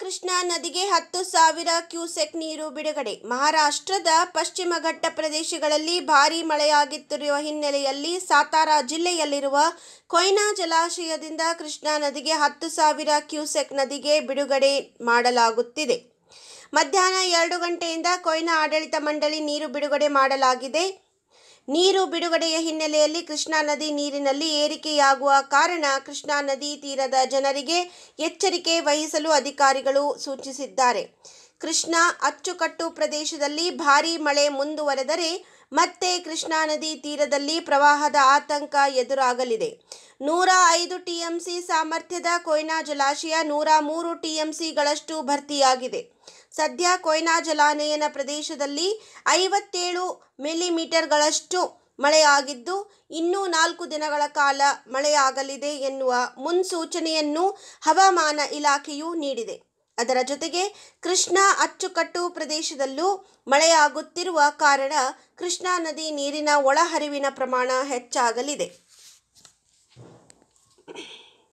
ಕೃಷ್ಣಾ ನದಿಗೆ ಹತ್ತು ಸಾವಿರ ಕ್ಯೂಸೆಕ್ ನೀರು ಬಿಡುಗಡೆ ಮಹಾರಾಷ್ಟ್ರದ ಪಶ್ಚಿಮ ಘಟ್ಟ ಪ್ರದೇಶಗಳಲ್ಲಿ ಭಾರೀ ಮಳೆಯಾಗುತ್ತಿರುವ ಹಿನ್ನೆಲೆಯಲ್ಲಿ ಸಾತಾರಾ ಜಿಲ್ಲೆಯಲ್ಲಿರುವ ಕೊಯ್ನಾ ಜಲಾಶಯದಿಂದ ಕೃಷ್ಣಾ ನದಿಗೆ ಹತ್ತು ಸಾವಿರ ಕ್ಯೂಸೆಕ್ ನದಿಗೆ ಬಿಡುಗಡೆ ಮಾಡಲಾಗುತ್ತಿದೆ ಮಧ್ಯಾಹ್ನ ಎರಡು ಗಂಟೆಯಿಂದ ಕೊಯ್ನಾ ಆಡಳಿತ ಮಂಡಳಿ ನೀರು ಬಿಡುಗಡೆ ಮಾಡಲಾಗಿದೆ ನೀರು ಬಿಡುಗಡೆಯ ಹಿನ್ನೆಲೆಯಲ್ಲಿ ಕೃಷ್ಣಾ ನದಿ ನೀರಿನಲ್ಲಿ ಏರಿಕೆಯಾಗುವ ಕಾರಣ ಕೃಷ್ಣಾ ನದಿ ತೀರದ ಜನರಿಗೆ ಎಚ್ಚರಿಕೆ ವಹಿಸಲು ಅಧಿಕಾರಿಗಳು ಸೂಚಿಸಿದ್ದಾರೆ ಕೃಷ್ಣಾ ಅಚ್ಚುಕಟ್ಟು ಪ್ರದೇಶದಲ್ಲಿ ಭಾರೀ ಮಳೆ ಮುಂದುವರೆದರೆ ಮತ್ತೆ ಕೃಷ್ಣಾ ನದಿ ತೀರದಲ್ಲಿ ಪ್ರವಾಹದ ಆತಂಕ ಎದುರಾಗಲಿದೆ ನೂರ ಐದು ಟಿಎಂಸಿ ಸಾಮರ್ಥ್ಯದ ಕೊಯ್ನಾ ಜಲಾಶಯ ನೂರ ಮೂರು ಟಿಎಂಸಿಗಳಷ್ಟು ಭರ್ತಿಯಾಗಿದೆ ಸದ್ಯ ಕೊಯ್ನಾ ಜಲಾನಯನ ಪ್ರದೇಶದಲ್ಲಿ ಐವತ್ತೇಳು ಮಿಲಿಮೀಟರ್ಗಳಷ್ಟು ಮಳೆಯಾಗಿದ್ದು ಇನ್ನೂ ನಾಲ್ಕು ದಿನಗಳ ಕಾಲ ಮಳೆಯಾಗಲಿದೆ ಎನ್ನುವ ಮುನ್ಸೂಚನೆಯನ್ನು ಹವಾಮಾನ ಇಲಾಖೆಯು ನೀಡಿದೆ ಅದರ ಜೊತೆಗೆ ಕೃಷ್ಣಾ ಅಚ್ಚುಕಟ್ಟು ಪ್ರದೇಶದಲ್ಲೂ ಮಳೆಯಾಗುತ್ತಿರುವ ಕಾರಣ ಕೃಷ್ಣಾ ನದಿ ನೀರಿನ ಒಳಹರಿವಿನ ಪ್ರಮಾಣ ಹೆಚ್ಚಾಗಲಿದೆ